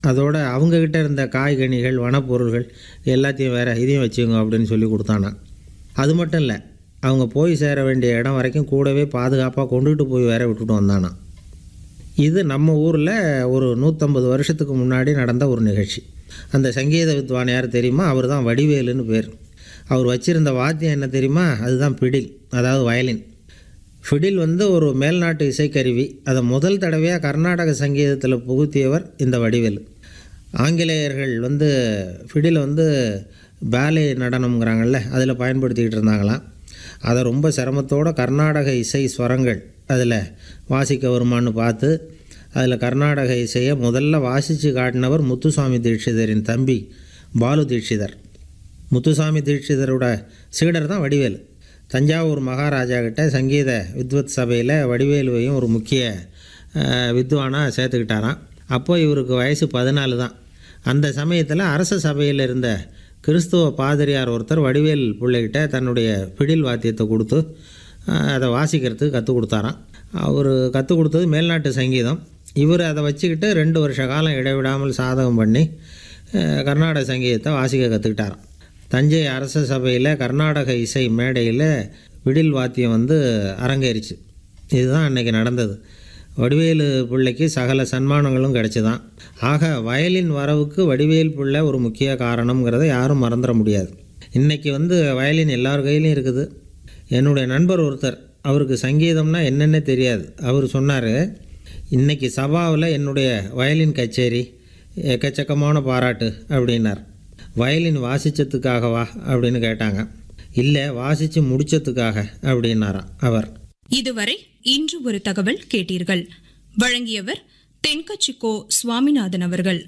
அதோட அவங்கக்கிட்ட இருந்த காய்கனிகள் வனப்பொருள்கள் எல்லாத்தையும் வேற இதையும் வச்சுங்க அப்படின்னு சொல்லி கொடுத்தானான் அது மட்டும் இல்லை அவங்க போய் சேர வேண்டிய இடம் வரைக்கும் கூடவே பாதுகாப்பாக கொண்டுகிட்டு போய் வேற விட்டுட்டு வந்தானான் இது நம்ம ஊரில் ஒரு நூற்றம்பது வருஷத்துக்கு முன்னாடி நடந்த ஒரு நிகழ்ச்சி அந்த சங்கீத வித்வான் யார் தெரியுமா அவர் தான் வடிவேலுன்னு பேர் அவர் வச்சிருந்த வாத்தியம் என்ன தெரியுமா அதுதான் பிடில் அதாவது வயலின் ஃபிடில் வந்து ஒரு மேல்நாட்டு இசைக்கருவி அதை முதல் தடவையாக கர்நாடக சங்கீதத்தில் புகுத்தியவர் இந்த வடிவேலு ஆங்கிலேயர்கள் வந்து ஃபிடில் வந்து பேலே நடனம்ங்கிறாங்கல்ல அதில் பயன்படுத்திக்கிட்டு இருந்தாங்களாம் அதை ரொம்ப சிரமத்தோட கர்நாடக இசை ஸ்வரங்கள் அதில் வாசிக்க வருமான்னு பார்த்து அதில் கர்நாடக இசையை முதல்ல வாசித்து காட்டினவர் முத்துசாமி தீட்சிதரின் தம்பி பாலு தீட்சிதர் முத்துசாமி தீட்சிதரோட சீடர் தான் வடிவேலு தஞ்சாவூர் மகாராஜா கிட்ட சங்கீத வித்வத் சபையில் வடிவேலுவையும் ஒரு முக்கிய அஹ், வித்வானாக சேர்த்துக்கிட்டாராம் அப்போ இவருக்கு வயசு பதினாலு தான் அந்த சமயத்தில் அரச சபையில் இருந்த கிறிஸ்துவ பாதிரியார் ஒருத்தர் வடிவேல் பிள்ளைகிட்ட தன்னுடைய பிடில் வாத்தியத்தை கொடுத்து அஹ், அதை வாசிக்கிறதுக்கு கற்றுக் கொடுத்தாராம் அவர் கற்றுக் கொடுத்தது மேல்நாட்டு சங்கீதம் இவர் அதை வச்சுக்கிட்டு ரெண்டு வருஷ காலம் இடைவிடாமல் சாதகம் பண்ணி அஹ், கர்நாடக சங்கீதத்தை வாசிக்க கற்றுக்கிட்டாராம் தஞ்சை அரச சபையில் கர்நாடக இசை மேடையில் விடில் வாத்தியம் வந்து அரங்கேறிச்சு இதுதான் அன்னைக்கு நடந்தது வடிவேலு பிள்ளைக்கு சகல சன்மானங்களும் கிடைச்சுதான் ஆக வயலின் வரவுக்கு வடிவேல் பிள்ளை ஒரு முக்கிய காரணம்ங்கிறத யாரும் மறந்துட முடியாது இன்றைக்கி வந்து வயலின் எல்லார் கையிலையும் இருக்குது என்னுடைய நண்பர் ஒருத்தர் அவருக்கு சங்கீதம்னா என்னென்ன தெரியாது அவர் சொன்னார் இன்னைக்கு சபாவில் என்னுடைய வயலின் கச்சேரி எக்கச்சக்கமான பாராட்டு அப்படின்னார் வயலின் வாசிச்சதுக்காகவா அப்படின்னு கேட்டாங்க இல்லை வாசித்து முடிச்சதுக்காக அப்படின்னாராம் அவர் இதுவரை இன்று ஒரு தகவல் கேட்டீர்கள் வழங்கியவர் தென்கச்சிக்கோ சுவாமிநாதன் அவர்கள்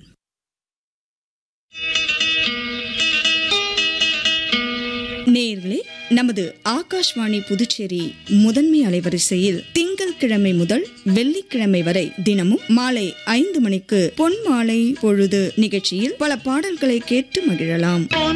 நேயர்களே நமது ஆகாஷ்வாணி புதுச்சேரி முதன்மை அலைவரிசையில் திங்கட்கிழமை முதல் வெள்ளிக்கிழமை வரை தினமும் மாலை ஐந்து மணிக்கு பொன் மாலை பொழுது நிகழ்ச்சியில் பல பாடல்களை கேட்டு மகிழலாம்